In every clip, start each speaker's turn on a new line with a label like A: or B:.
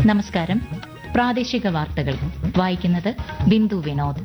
A: നമസ്കാരം പ്രാദേശിക വാർത്തകൾ വായിക്കുന്നത് ബിന്ദു വിനോദ്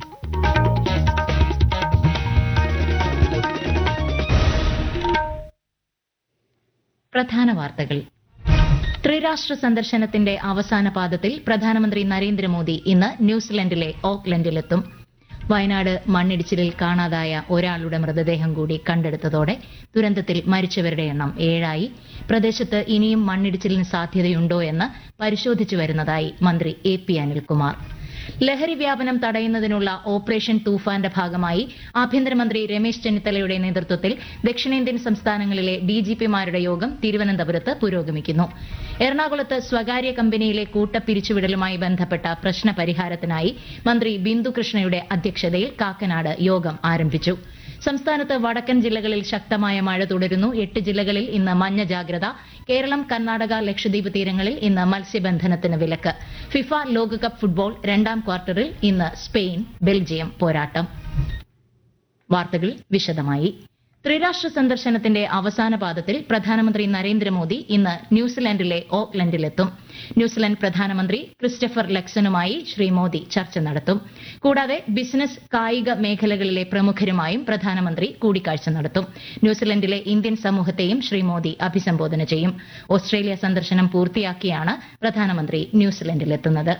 A: പ്രധാന വാർത്തകൾ ത്രിരാഷ്ട്ര സന്ദർശനത്തിന്റെ അവസാന പാദത്തിൽ പ്രധാനമന്ത്രി നരേന്ദ്രമോദി ഇന്ന് ന്യൂസിലൻഡിലെ ഓക്ലൻഡിലെത്തും വയനാട് മണ്ണിടിച്ചിലിൽ കാണാതായ ഒരാളുടെ മൃതദേഹം കൂടി കണ്ടെടുത്തതോടെ ദുരന്തത്തിൽ മരിച്ചവരുടെ എണ്ണം ഏഴായി പ്രദേശത്ത് ഇനിയും മണ്ണിടിച്ചിലിന് സാധ്യതയുണ്ടോ എന്ന് പരിശോധിച്ചു വരുന്നതായി മന്ത്രി എ പി അനിൽകുമാർ ലഹരി വ്യാപനം തടയുന്നതിനുള്ള ഓപ്പറേഷൻ തൂഫാന്റെ ഭാഗമായി ആഭ്യന്തരമന്ത്രി രമേശ് ചെന്നിത്തലയുടെ നേതൃത്വത്തിൽ ദക്ഷിണേന്ത്യൻ സംസ്ഥാനങ്ങളിലെ ഡിജിപിമാരുടെ യോഗം തിരുവനന്തപുരത്ത് പുരോഗമിക്കുന്നു എറണാകുളത്ത് സ്വകാര്യ കമ്പനിയിലെ കൂട്ടപ്പിരിച്ചുവിടലുമായി ബന്ധപ്പെട്ട പ്രശ്ന പരിഹാരത്തിനായി മന്ത്രി ബിന്ദു കൃഷ്ണയുടെ അധ്യക്ഷതയിൽ കാക്കനാട് യോഗം ആരംഭിച്ചു സംസ്ഥാനത്ത് വടക്കൻ ജില്ലകളിൽ ശക്തമായ മഴ തുടരുന്നു എട്ട് ജില്ലകളിൽ ഇന്ന് മഞ്ഞ ജാഗ്രത കേരളം കർണാടക ലക്ഷദ്വീപ് തീരങ്ങളിൽ ഇന്ന് മത്സ്യബന്ധനത്തിന് വിലക്ക് ഫിഫ ലോകകപ്പ് ഫുട്ബോൾ രണ്ടാം ക്വാർട്ടറിൽ ഇന്ന് സ്പെയിൻ ബെൽജിയം പോരാട്ടം വാർത്തകൾ വിശദമായി ത്രിരാഷ്ട്ര സന്ദർശനത്തിന്റെ അവസാന പാദത്തിൽ പ്രധാനമന്ത്രി നരേന്ദ്രമോദി ഇന്ന് ന്യൂസിലാൻഡിലെ ഓക്ലൻഡിലെത്തും ന്യൂസിലാൻഡ് പ്രധാനമന്ത്രി ക്രിസ്റ്റഫർ ലക്സനുമായി ശ്രീ മോദി ചർച്ച നടത്തും കൂടാതെ ബിസിനസ് കായിക മേഖലകളിലെ പ്രമുഖരുമായും പ്രധാനമന്ത്രി കൂടിക്കാഴ്ച നടത്തും ന്യൂസിലൻഡിലെ ഇന്ത്യൻ സമൂഹത്തെയും ശ്രീ മോദി അഭിസംബോധന ചെയ്യും ഓസ്ട്രേലിയ സന്ദർശനം പൂർത്തിയാക്കിയാണ് പ്രധാനമന്ത്രി ന്യൂസിലൻഡിലെത്തുന്നത്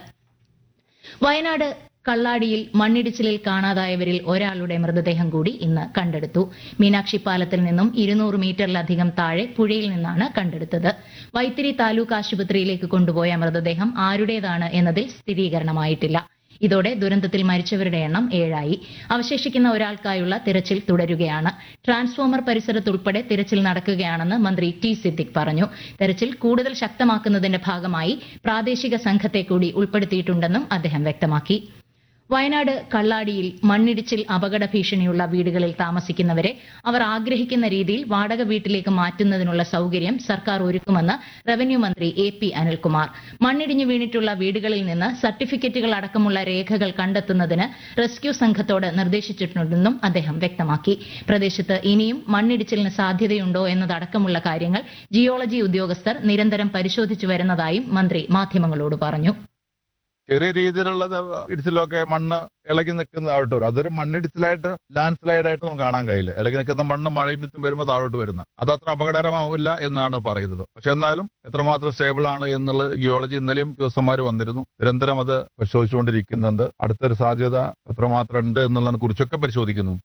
A: വയനാട് കള്ളാടിയിൽ മണ്ണിടിച്ചിലിൽ കാണാതായവരിൽ ഒരാളുടെ മൃതദേഹം കൂടി ഇന്ന് കണ്ടെടുത്തു മീനാക്ഷി പാലത്തിൽ നിന്നും ഇരുന്നൂറ് മീറ്ററിലധികം താഴെ പുഴയിൽ നിന്നാണ് കണ്ടെടുത്തത് വൈത്തിരി താലൂക്ക് ആശുപത്രിയിലേക്ക് കൊണ്ടുപോയ മൃതദേഹം ആരുടേതാണ് എന്നതിൽ സ്ഥിരീകരണമായിട്ടില്ല ഇതോടെ ദുരന്തത്തിൽ മരിച്ചവരുടെ എണ്ണം ഏഴായി അവശേഷിക്കുന്ന ഒരാൾക്കായുള്ള തിരച്ചിൽ തുടരുകയാണ് ട്രാൻസ്ഫോമർ പരിസരത്തുൾപ്പെടെ തിരച്ചിൽ നടക്കുകയാണെന്ന് മന്ത്രി ടി സിദ്ദിഖ് പറഞ്ഞു തെരച്ചിൽ കൂടുതൽ ശക്തമാക്കുന്നതിന്റെ ഭാഗമായി പ്രാദേശിക സംഘത്തെ കൂടി ഉൾപ്പെടുത്തിയിട്ടുണ്ടെന്നും അദ്ദേഹം വ്യക്തമാക്കി വയനാട് കള്ളാടിയിൽ മണ്ണിടിച്ചിൽ അപകട ഭീഷണിയുള്ള വീടുകളിൽ താമസിക്കുന്നവരെ അവർ ആഗ്രഹിക്കുന്ന രീതിയിൽ വാടക വീട്ടിലേക്ക് മാറ്റുന്നതിനുള്ള സൌകര്യം സർക്കാർ ഒരുക്കുമെന്ന് റവന്യൂ മന്ത്രി എ പി അനിൽകുമാർ മണ്ണിടിഞ്ഞു വീണിട്ടുള്ള വീടുകളിൽ നിന്ന് സർട്ടിഫിക്കറ്റുകൾ അടക്കമുള്ള രേഖകൾ കണ്ടെത്തുന്നതിന് റെസ്ക്യൂ സംഘത്തോട് നിർദ്ദേശിച്ചിട്ടുണ്ടെന്നും അദ്ദേഹം വ്യക്തമാക്കി പ്രദേശത്ത് ഇനിയും മണ്ണിടിച്ചിലിന് സാധ്യതയുണ്ടോ എന്നതടക്കമുള്ള കാര്യങ്ങൾ ജിയോളജി ഉദ്യോഗസ്ഥർ നിരന്തരം പരിശോധിച്ചു വരുന്നതായും മന്ത്രി മാധ്യമങ്ങളോട് പറഞ്ഞു
B: ചെറിയ രീതിയിലുള്ള ഇടിച്ചിലൊക്കെ മണ്ണ് ഇളകി നിൽക്കുന്ന താഴോട്ട് വരും അതൊരു മണ്ണിടിച്ചിലായിട്ട് ലാൻഡ് സ്ലൈഡ് ആയിട്ട് നമുക്ക് കാണാൻ കഴിയില്ല ഇളകി നിൽക്കുന്ന മണ്ണ് മഴയും വരുമ്പോൾ താഴോട്ട് വരുന്നത് അത് അത്ര അപകടകരമാവില്ല എന്നാണ് പറയുന്നത് പക്ഷെ എന്നാലും എത്രമാത്രം സ്റ്റേബിൾ ആണ് എന്നുള്ള ജിയോളജി ഇന്നലെയും ദിവസന്മാർ വന്നിരുന്നു നിരന്തരം അത് പരിശോധിച്ചുകൊണ്ടിരിക്കുന്നുണ്ട് അടുത്തൊരു സാധ്യത എത്രമാത്രം ഉണ്ട് എന്നുള്ളതിനെ കുറിച്ചൊക്കെ പരിശോധിക്കുന്നു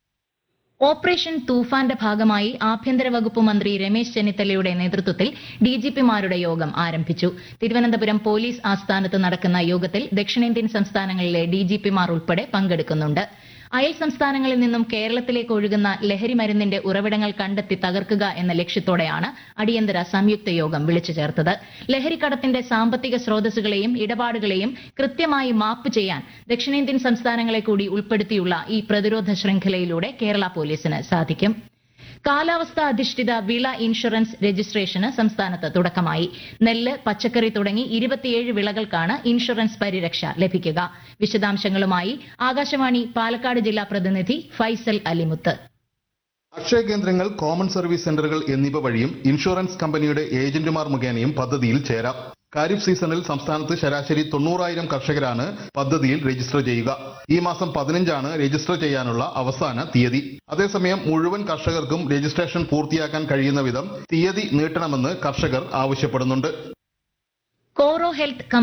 A: ഓപ്പറേഷൻ തൂഫാന്റെ ഭാഗമായി ആഭ്യന്തര വകുപ്പ് മന്ത്രി രമേശ് ചെന്നിത്തലയുടെ നേതൃത്വത്തിൽ ഡിജിപിമാരുടെ യോഗം ആരംഭിച്ചു തിരുവനന്തപുരം പോലീസ് ആസ്ഥാനത്ത് നടക്കുന്ന യോഗത്തിൽ ദക്ഷിണേന്ത്യൻ സംസ്ഥാനങ്ങളിലെ ഡിജിപിമാർ ഉൾപ്പെടെ പങ്കെടുക്കുന്നുണ്ട് അയൽ സംസ്ഥാനങ്ങളിൽ നിന്നും കേരളത്തിലേക്ക് ഒഴുകുന്ന ലഹരി മരുന്നിന്റെ ഉറവിടങ്ങൾ കണ്ടെത്തി തകർക്കുക എന്ന ലക്ഷ്യത്തോടെയാണ് അടിയന്തര സംയുക്ത യോഗം വിളിച്ചു ചേർത്തത് ലഹരിക്കടത്തിന്റെ സാമ്പത്തിക സ്രോതസ്സുകളെയും ഇടപാടുകളെയും കൃത്യമായി മാപ്പ് ചെയ്യാൻ ദക്ഷിണേന്ത്യൻ സംസ്ഥാനങ്ങളെ കൂടി ഉൾപ്പെടുത്തിയുള്ള ഈ പ്രതിരോധ ശൃംഖലയിലൂടെ കേരള പോലീസിന് സാധിക്കും കാലാവസ്ഥ അധിഷ്ഠിത വിള ഇൻഷുറൻസ് രജിസ്ട്രേഷന് സംസ്ഥാനത്ത് തുടക്കമായി നെല്ല് പച്ചക്കറി തുടങ്ങി ഇരുപത്തിയേഴ് വിളകൾക്കാണ് ഇൻഷുറൻസ് പരിരക്ഷ ലഭിക്കുക വിശദാംശങ്ങളുമായി ആകാശവാണി പാലക്കാട് ജില്ലാ പ്രതിനിധി ഫൈസൽ അലിമുത്ത്
C: അക്ഷയ കേന്ദ്രങ്ങൾ കോമൺ സർവീസ് സെന്ററുകൾ എന്നിവ വഴിയും ഇൻഷുറൻസ് കമ്പനിയുടെ ഏജന്റുമാർ മുഖേനയും പദ്ധതിയിൽ ചേരാം ഖാരിഫ് സീസണിൽ സംസ്ഥാനത്ത് ശരാശരി തൊണ്ണൂറായിരം കർഷകരാണ് പദ്ധതിയിൽ രജിസ്റ്റർ ചെയ്യുക ഈ മാസം പതിനഞ്ചാണ് രജിസ്റ്റർ ചെയ്യാനുള്ള അവസാന തീയതി അതേസമയം മുഴുവൻ കർഷകർക്കും രജിസ്ട്രേഷൻ പൂർത്തിയാക്കാൻ കഴിയുന്ന വിധം തീയതി നീട്ടണമെന്ന് കർഷകർ ആവശ്യപ്പെടുന്നുണ്ട്
A: കോറോ ഹെൽത്ത്